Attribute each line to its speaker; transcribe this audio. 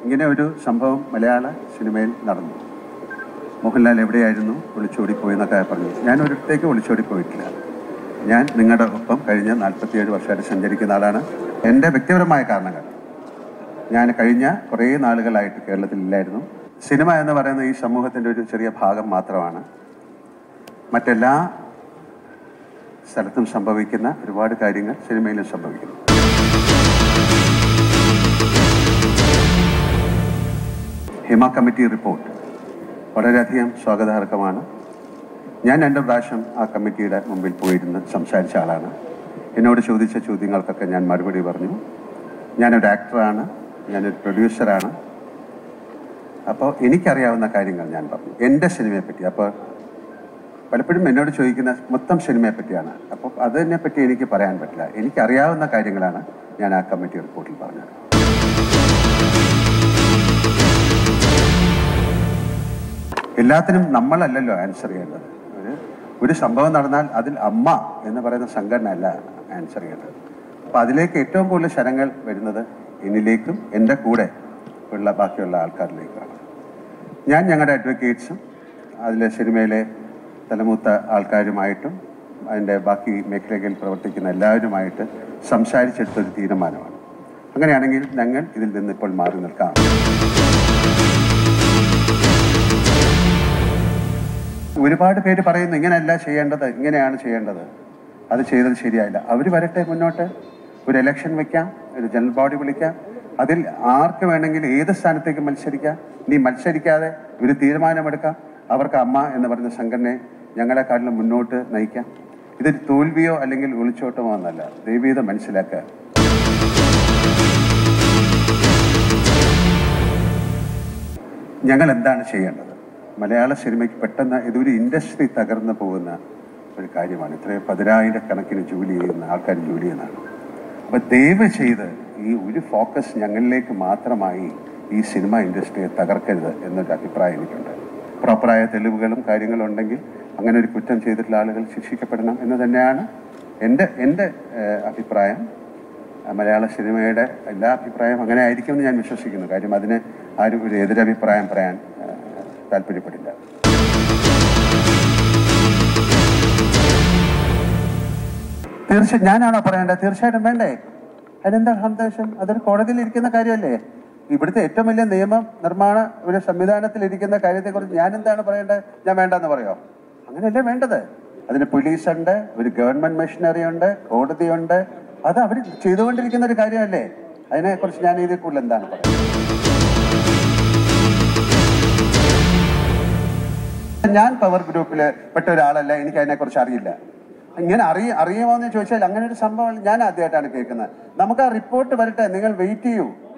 Speaker 1: ഇങ്ങനെ ഒരു സംഭവം മലയാള സിനിമയിൽ നടന്നു മോഹൻലാൽ എവിടെയായിരുന്നു ഒളിച്ചോടിപ്പോയി എന്നൊക്കെ പറഞ്ഞു ഞാൻ ഒരിടത്തേക്ക് ഒളിച്ചോടിപ്പോയിട്ടില്ല ഞാൻ നിങ്ങളുടെ ഒപ്പം കഴിഞ്ഞ നാൽപ്പത്തിയേഴ് വർഷമായിട്ട് സഞ്ചരിക്കുന്ന ആളാണ് എൻ്റെ വ്യക്തിപരമായ കാരണങ്ങൾ ഞാൻ കഴിഞ്ഞ കുറേ നാളുകളായിട്ട് കേരളത്തിലില്ലായിരുന്നു സിനിമ എന്ന് പറയുന്ന ഈ സമൂഹത്തിൻ്റെ ഒരു ചെറിയ ഭാഗം മാത്രമാണ് മറ്റെല്ലാ സ്ഥലത്തും സംഭവിക്കുന്ന ഒരുപാട് കാര്യങ്ങൾ സിനിമയിലും സംഭവിക്കുന്നു ഹിമ കമ്മിറ്റി റിപ്പോർട്ട് വളരെയധികം സ്വാഗതാർഹമാണ് ഞാൻ രണ്ട് പ്രാവശ്യം ആ കമ്മിറ്റിയുടെ മുമ്പിൽ പോയിരുന്ന് സംസാരിച്ച ആളാണ് എന്നോട് ചോദിച്ച ചോദ്യങ്ങൾക്കൊക്കെ ഞാൻ മറുപടി പറഞ്ഞു ഞാനൊരു ആക്ടറാണ് ഞാനൊരു പ്രൊഡ്യൂസറാണ് അപ്പോൾ എനിക്കറിയാവുന്ന കാര്യങ്ങൾ ഞാൻ പറഞ്ഞു എൻ്റെ സിനിമയെ പറ്റി അപ്പോൾ പലപ്പോഴും എന്നോട് ചോദിക്കുന്ന മൊത്തം സിനിമയെ പറ്റിയാണ് അപ്പോൾ അതിനെ പറ്റി എനിക്ക് പറയാൻ പറ്റില്ല എനിക്കറിയാവുന്ന കാര്യങ്ങളാണ് ഞാൻ ആ കമ്മിറ്റി റിപ്പോർട്ടിൽ പറഞ്ഞത് എല്ലാത്തിനും നമ്മളല്ലല്ലോ ആൻസർ ചെയ്യേണ്ടത് ഒരു ഒരു സംഭവം നടന്നാൽ അതിൽ അമ്മ എന്ന് പറയുന്ന സംഘടന അല്ല ആൻസർ ചെയ്യേണ്ടത് അപ്പം അതിലേക്ക് ഏറ്റവും കൂടുതൽ ശരങ്ങൾ വരുന്നത് എന്നിലേക്കും എൻ്റെ കൂടെ ഉള്ള ബാക്കിയുള്ള ആൾക്കാരിലേക്കാണ് ഞാൻ ഞങ്ങളുടെ അഡ്വക്കേറ്റ്സും അതിലെ സിനിമയിലെ തലമൂത്ത ആൾക്കാരുമായിട്ടും അതിൻ്റെ ബാക്കി മേഖലകളിൽ പ്രവർത്തിക്കുന്ന എല്ലാവരുമായിട്ട് സംസാരിച്ചെടുത്തൊരു തീരുമാനമാണ് അങ്ങനെയാണെങ്കിൽ ഞങ്ങൾ ഇതിൽ നിന്ന് ഇപ്പോൾ മാറി നിൽക്കാം ഒരുപാട് പേര് പറയുന്നു ഇങ്ങനെയല്ല ചെയ്യേണ്ടത് ഇങ്ങനെയാണ് ചെയ്യേണ്ടത് അത് ചെയ്തത് ശരിയായില്ല അവർ വരട്ടെ മുന്നോട്ട് ഒരു ഇലക്ഷൻ വെക്കാം ഒരു ജനറൽ ബോഡി വിളിക്കാം അതിൽ ആർക്ക് വേണമെങ്കിലും ഏത് സ്ഥാനത്തേക്ക് മത്സരിക്കാം നീ മത്സരിക്കാതെ ഒരു തീരുമാനമെടുക്കാം അവർക്ക് അമ്മ എന്ന് പറയുന്ന സംഘടനയെ ഞങ്ങളെക്കാട്ടിലും മുന്നോട്ട് നയിക്കാം ഇതൊരു തോൽവിയോ അല്ലെങ്കിൽ ഒളിച്ചോട്ടമോ എന്നല്ല ദൈവീതം മനസ്സിലാക്കുക ഞങ്ങൾ എന്താണ് ചെയ്യേണ്ടത് മലയാള സിനിമയ്ക്ക് പെട്ടെന്ന് ഇതൊരു ഇൻഡസ്ട്രി തകർന്നു പോകുന്ന ഒരു കാര്യമാണ് ഇത്രയും പതിനായിരക്കണക്കിന് ജോലി ചെയ്യുന്ന ആൾക്കാർ ജോലി ചെയ്യുന്നതാണ് അപ്പോൾ ദയവ് ചെയ്ത് ഈ ഒരു ഫോക്കസ് ഞങ്ങളിലേക്ക് മാത്രമായി ഈ സിനിമ ഇൻഡസ്ട്രിയെ തകർക്കരുത് എന്നൊരു അഭിപ്രായം എനിക്കുണ്ട് പ്രോപ്പറായ തെളിവുകളും കാര്യങ്ങളും ഉണ്ടെങ്കിൽ അങ്ങനെ ഒരു കുറ്റം ചെയ്തിട്ടുള്ള ആളുകൾ ശിക്ഷിക്കപ്പെടണം എന്ന് തന്നെയാണ് എൻ്റെ എൻ്റെ ഏഹ്, അഭിപ്രായം ആ, മലയാള സിനിമയുടെ എല്ലാ അഭിപ്രായം അങ്ങനെ ആയിരിക്കുമെന്ന് ഞാൻ വിശ്വസിക്കുന്നു കാര്യം അതിന് ആരും ഒരു എതിരഭിപ്രായം പറയാൻ ആ, താല്പര്യപ്പെടില്ല തീർച്ചയായും ഞാനാണോ പറയേണ്ടത് തീർച്ചയായിട്ടും വേണ്ടേ അതിനെന്താ സന്ദേശം അതൊരു കോടതിയിൽ ഇരിക്കുന്ന കാര്യമല്ലേ ഇവിടുത്തെ ഏറ്റവും വലിയ നിയമ നിർമ്മാണ ഒരു സംവിധാനത്തിൽ ഇരിക്കുന്ന കാര്യത്തെക്കുറിച്ച് ഞാൻ എന്താണ് പറയേണ്ടത് ഞാൻ വേണ്ടെന്ന് പറയോ അങ്ങനെയല്ലേ വേണ്ടത് അതിന് പോലീസുണ്ട് ഒരു ഗവൺമെന്റ് മെഷീനറി ഉണ്ട് കോടതിയുണ്ട് അത് അവർ ചെയ്തുകൊണ്ടിരിക്കുന്ന ഒരു കാര്യമല്ലേ അതിനെക്കുറിച്ച് ഞാൻ ഇതിൽ കൂടുതൽ എന്താണ് പറയുന്നത് ഞാൻ പവർ ഗ്രൂപ്പിൽ പെട്ട ഒരാളല്ല എനിക്ക് അതിനെക്കുറിച്ച് അറിയില്ല ഇങ്ങനെ അറിയ അറിയുമോ എന്ന് ചോദിച്ചാൽ അങ്ങനെ ഒരു സംഭവം ഞാൻ ആദ്യമായിട്ടാണ് കേൾക്കുന്നത് നമുക്ക് ആ റിപ്പോർട്ട് വരട്ടെ നിങ്ങൾ വെയിറ്റ് ചെയ്യൂ